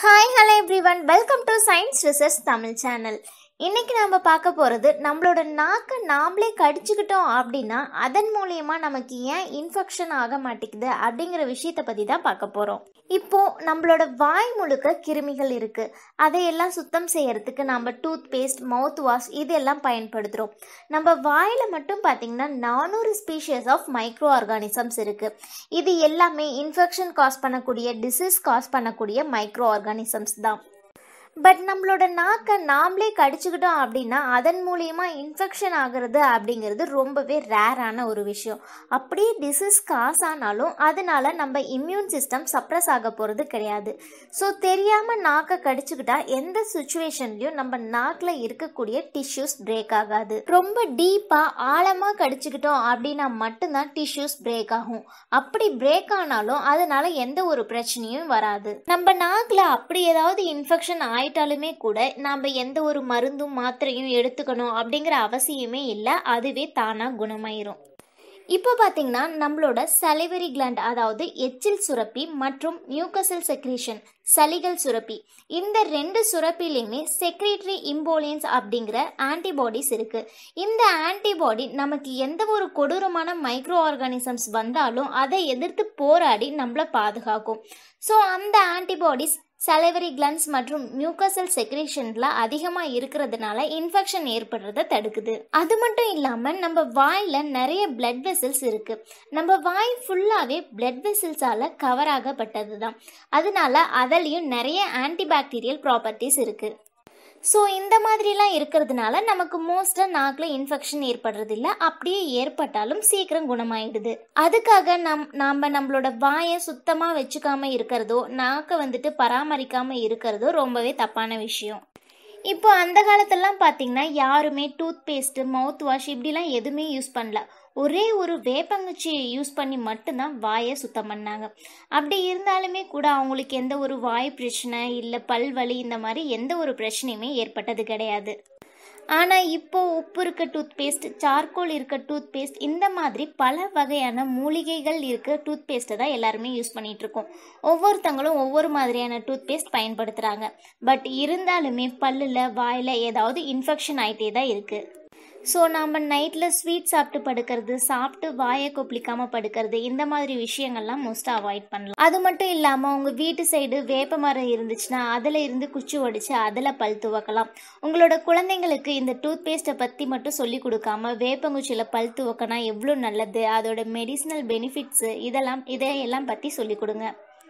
hi hello everyone welcome to science research Tamil channel இன்னைக்கு நம்ம பார்க்க போகிறது நம்மளோட நாக்கை நாமளே கடிச்சுக்கிட்டோம் அப்படின்னா அதன் மூலியமா நமக்கு ஏன் இன்ஃபெக்ஷன் ஆக மாட்டேங்குது அப்படிங்கிற விஷயத்தை பற்றி தான் பார்க்க போகிறோம் இப்போ நம்மளோட வாய் முழுக்க கிருமிகள் இருக்கு அதையெல்லாம் சுத்தம் செய்யறதுக்கு நம்ம டூத் பேஸ்ட் மவுத் வாஷ் இதெல்லாம் பயன்படுத்துகிறோம் நம்ம வாயில் மட்டும் பார்த்தீங்கன்னா நானூறு ஸ்பீஷியஸ் ஆஃப் மைக்ரோ ஆர்கானிசம்ஸ் இருக்கு இது எல்லாமே இன்ஃபெக்ஷன் காஸ் பண்ணக்கூடிய டிசீஸ் காஸ் பண்ணக்கூடிய மைக்ரோ ஆர்கானிசம்ஸ் தான் பட் நம்மளோட நாக்கை நாமளே கடிச்சுக்கிட்டோம் அப்படின்னா அதன் மூலியமா இன்ஃபெக்ஷன் ஆகிறது அப்படிங்கிறது ரொம்பவே ரேரான ஒரு விஷயம் அப்படியே டிசீஸ் காஸ் ஆனாலும் அதனால நம்ம இம்யூன் சிஸ்டம் சப்ரஸ் ஆக போகிறது கிடையாது ஸோ தெரியாமல் நாக்கை கடிச்சுக்கிட்டா எந்த சுச்சுவேஷன்லையும் நம்ம நாக்கில் இருக்கக்கூடிய டிஷ்யூஸ் பிரேக் ஆகாது ரொம்ப டீப்பாக ஆழமாக கடிச்சுக்கிட்டோம் அப்படின்னா மட்டும்தான் டிஷ்யூஸ் பிரேக் ஆகும் அப்படி பிரேக் ஆனாலும் அதனால எந்த ஒரு பிரச்சனையும் வராது நம்ம நாக்கில் அப்படி ஏதாவது இன்ஃபெக்ஷன் ஆயிட்டாலுமே கூட நாம் எந்த ஒரு மருந்தும் மாத்திரையும் எடுத்துக்கணும் அப்படிங்கிற அவசியமே இல்லை அதுவே தானாக குணமாயிரும் இப்போ பார்த்தீங்கன்னா நம்மளோட சலிவரி கிளாண்ட் அதாவது எச்சில் சுரப்பி மற்றும் மியூக்கசல் செக்ரீஷன் சளிகள் சுரப்பி இந்த ரெண்டு சுரப்பிலையுமே செக்ரேட்டரி இம்போலியன்ஸ் அப்படிங்கிற ஆன்டிபாடிஸ் இருக்கு இந்த ஆன்டிபாடி நமக்கு எந்த ஒரு கொடூரமான மைக்ரோ ஆர்கானிசம்ஸ் வந்தாலும் அதை எதிர்த்து போராடி நம்மளை பாதுகாக்கும் ஸோ அந்த ஆன்டிபாடிஸ் சலைவரி கிளன்ஸ் மற்றும் மியூக்கசல் செக்ரேஷன்ல அதிகமாக இருக்கிறதுனால இன்ஃபெக்ஷன் ஏற்படுறத தடுக்குது அது மட்டும் இல்லாமல் நம்ம வாயில் நிறைய பிளட் வெசல்ஸ் இருக்கு நம்ம வாய் ஃபுல்லாகவே பிளட் வெசல்ஸால கவர் ஆகப்பட்டது தான் அதனால அதுலேயும் நிறைய ஆன்டிபாக்டீரியல் ப்ராப்பர்ட்டிஸ் இருக்கு ஸோ இந்த மாதிரிலாம் இருக்கிறதுனால நமக்கு மோஸ்ட்டாக நாக்கில் இன்ஃபெக்ஷன் ஏற்படுறதில்ல அப்படியே ஏற்பட்டாலும் சீக்கிரம் குணமாயிடுது அதுக்காக நம் நாம் நம்மளோட வாயை சுத்தமாக வச்சுக்காம இருக்கிறதோ நாக்கை வந்துட்டு பராமரிக்காமல் இருக்கிறதோ ரொம்பவே தப்பான விஷயம் இப்போ அந்த காலத்துலலாம் பார்த்தீங்கன்னா யாருமே டூத் பேஸ்ட்டு மவுத் வாஷ் இப்படிலாம் எதுவுமே யூஸ் பண்ணல ஒரே ஒரு வேப்பங்குச்சியை யூஸ் பண்ணி மட்டும்தான் வாயை சுத்தம் பண்ணாங்க அப்படி இருந்தாலுமே கூட அவங்களுக்கு எந்த ஒரு வாய் பிரச்சனை இல்லை பல் வலி இந்த மாதிரி எந்த ஒரு பிரச்சனையுமே ஏற்பட்டது கிடையாது ஆனால் இப்போ உப்பு இருக்க டூத் பேஸ்ட் சார்கோல் இருக்க டூத் பேஸ்ட் இந்த மாதிரி பல வகையான மூலிகைகள் இருக்க டூத் பேஸ்ட்டை தான் எல்லாருமே யூஸ் பண்ணிட்டு இருக்கோம் ஒவ்வொருத்தங்களும் ஒவ்வொரு மாதிரியான டூத் பேஸ்ட் பயன்படுத்துகிறாங்க பட் இருந்தாலுமே பல்லில் வாயில் ஏதாவது இன்ஃபெக்ஷன் ஆகிட்டே தான் இருக்குது ஸோ நாம் நைட்டில் ஸ்வீட் சாப்பிட்டு படுக்கிறது சாப்பிட்டு வாயை கொப்பளிக்காமல் படுக்கிறது இந்த மாதிரி விஷயங்கள்லாம் மோஸ்ட்டாக அவாய்ட் பண்ணலாம் அது மட்டும் இல்லாமல் உங்கள் வீட்டு சைடு வேப்ப மரம் இருந்துச்சுன்னா அதில் இருந்து குச்சி ஒடிச்சு அதில் பல் துவக்கலாம் உங்களோட குழந்தைங்களுக்கு இந்த டூத் பேஸ்ட்டை பற்றி மட்டும் சொல்லி கொடுக்காம வேப்பங்குச்சியில் பல் துவக்கினா எவ்வளோ நல்லது அதோட மெடிசினல் பெனிஃபிட்ஸு இதெல்லாம் இதையெல்லாம் பற்றி சொல்லி கொடுங்க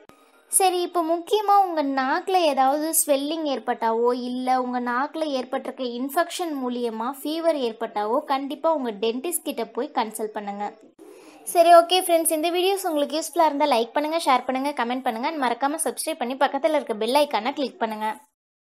சரி இப்போ முக்கியமாக உங்கள் நாக்கில் ஏதாவது ஸ்வெல்லிங் ஏற்பட்டாவோ இல்லை உங்கள் நாக்கில் ஏற்பட்டிருக்க இன்ஃபெக்ஷன் மூலியமாக ஃபீவர் ஏற்பட்டாவோ கண்டிப்பாக உங்கள் டென்டிஸ்ட் கிட்ட போய் கன்சல்ட் பண்ணுங்கள் சரி ஓகே ஃப்ரெண்ட்ஸ் இந்த வீடியோஸ் உங்களுக்கு யூஸ்ஃபுல்லாக இருந்தால் லைக் பண்ணுங்கள் ஷேர் பண்ணுங்கள் கமெண்ட் பண்ணுங்கள் மறக்காமல் சப்ஸ்கிரைப் பண்ணி பக்கத்தில் இருக்க பெல் ஐக்கானை கிளிக் பண்ணுங்கள்